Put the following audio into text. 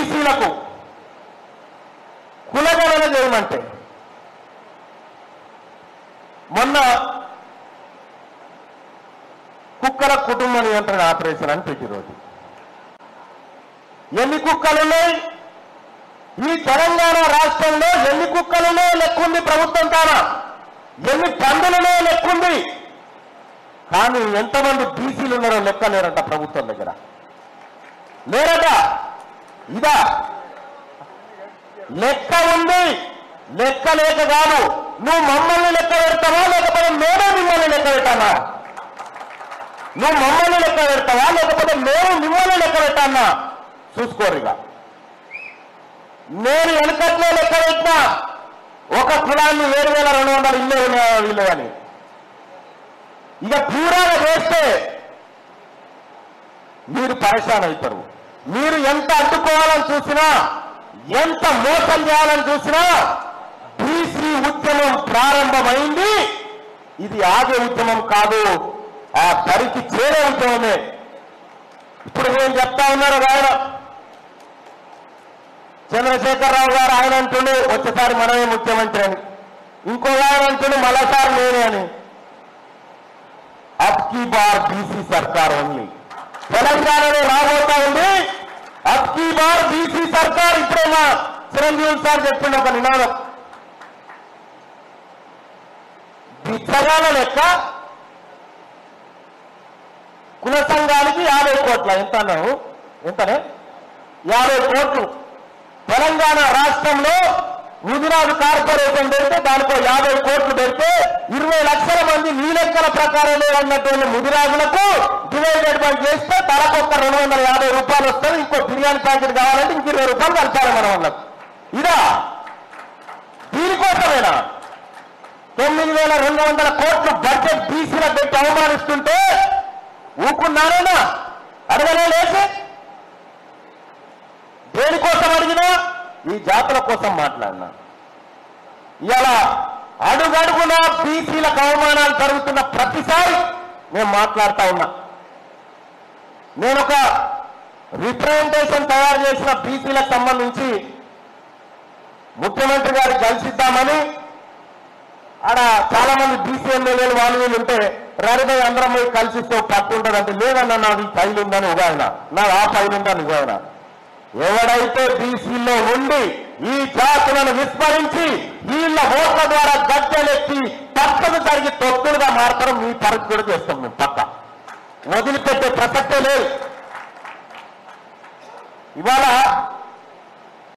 బీసీలకు కులగణన చేయమంటే మొన్న కుక్కల కుటుంబ నియంత్రణ ఆపరేషన్ అని పెట్టి రోజు ఎన్ని కుక్కలున్నాయి ఈ తెలంగాణ రాష్ట్రంలో ఎన్ని కుక్కలునే లెక్కుంది ప్రభుత్వం తానా ఎన్ని పందులనే లెక్కుంది కానీ ఎంతమంది బీసీలు ఉన్నారో లెక్క లేరంట ప్రభుత్వం దగ్గర లేరట ఇదా లెక్క ఉంది లెక్క లేక కాదు నువ్వు మమ్మల్ని లెక్క పెడతావా లేకపోతే మేమే మిమ్మల్ని లెక్క పెట్టానా నువ్వు మమ్మల్ని లెక్క పెడతావా లేకపోతే మేము మిమ్మల్ని లెక్క పెట్టానా చూసుకోరుగా నేను వెనకట్లో లెక్క పెట్టినా ఒక కులాన్ని ఏడు వేల రెండు వందల ఇల్లు వీళ్ళు అని ఇక పూరాగా చేస్తే మీరు పరేషాన్ అవుతారు మీరు ఎంత అడ్డుకోవాలని చూసినా ఎంత మోసం చేయాలని చూసినా బీసీ ఉద్యమం ప్రారంభమైంది ఇది ఆగే ఉద్యమం కాదు ఆ దరికి చేరే ఉద్యమమే ఇప్పుడు నేను చెప్తా ఉన్నారు ఒక ఆయన చంద్రశేఖరరావు గారు ఆయన అంటుండే వచ్చేసారి మనమే ముఖ్యమంత్రి అని ఇంకో ఆయన అంటుండే మరోసారి నేనే అని అబ్ కీ బార్ బీసీ సర్కార్ ఓన్లీ తెలంగాణలో రాబోతా ఉంది అబ్ కీ బార్ బీసీ సర్కార్ ఇప్పుడే మా చిరంజీవి సార్ చెప్పిండు ఒక నినాదం బిచ్చగాల లెక్క కుల సంఘానికి యాభై కోట్ల ఎంత అన్నావు ఎంతనే యాభై కోట్లు తెలంగాణ రాష్ట్రంలో ముదిరాజు కార్పొరేషన్ పెడితే దానికో యాభై కోట్లు పెడితే ఇరవై లక్షల మంది నీ లెక్కల ప్రకారమే ఉన్నటువంటి ముదిరాజులకు డివైడెడ్ బై చేస్తే తలకొక్క రెండు వందల యాభై రూపాయలు వస్తుంది ఇంకో బిర్యానీ ప్యాకెట్ కావాలంటే ఇంక ఇరవై రూపాయలు కలపాలి మన వాళ్ళకు ఇదా దీనికోసమేనా తొమ్మిది వేల రెండు వందల కోట్ల బడ్జెట్ బీసీల పెట్టి అవమానిస్తుంటే ఊకున్నారేనా అడగలే లేచి దేనికోసం అడిగినా ఈ జాతుల కోసం మాట్లాడినా ఇలా అడుగడుగునా బీసీలకు అవమానాలు జరుగుతున్న ప్రతిసారి నేను మాట్లాడుతా ఉన్నా నేను ఒక రిప్రజెంటేషన్ తయారు చేసిన బీసీలకు సంబంధించి ముఖ్యమంత్రి గారికి కలిసిద్దామని ఆడ చాలా మంది బీసీ ఎమ్మెల్యేలు వాళ్ళు వీళ్ళు ఉంటే రరిపై అందరం పోయి కలిసిస్తే పట్టు ఉంటుందంటే లేదన్నా నాది ఫైల్ ఉందని ఒక ఆయన నా ఆ ఫైల్ ఉందని ఇంకో ఆయన ఎవడైతే బీసీలో ఉండి ఈ జాతులను విస్మరించి వీళ్ళ ఓట్ల ద్వారా గద్దెలెత్తి పక్కకు జరిగి తొత్తులుగా మారతారు మీ పరిస్థితి కూడా చేస్తాం మేము పక్క వదిలిపెట్టే ప్రసక్తే లేదు ఇవాళ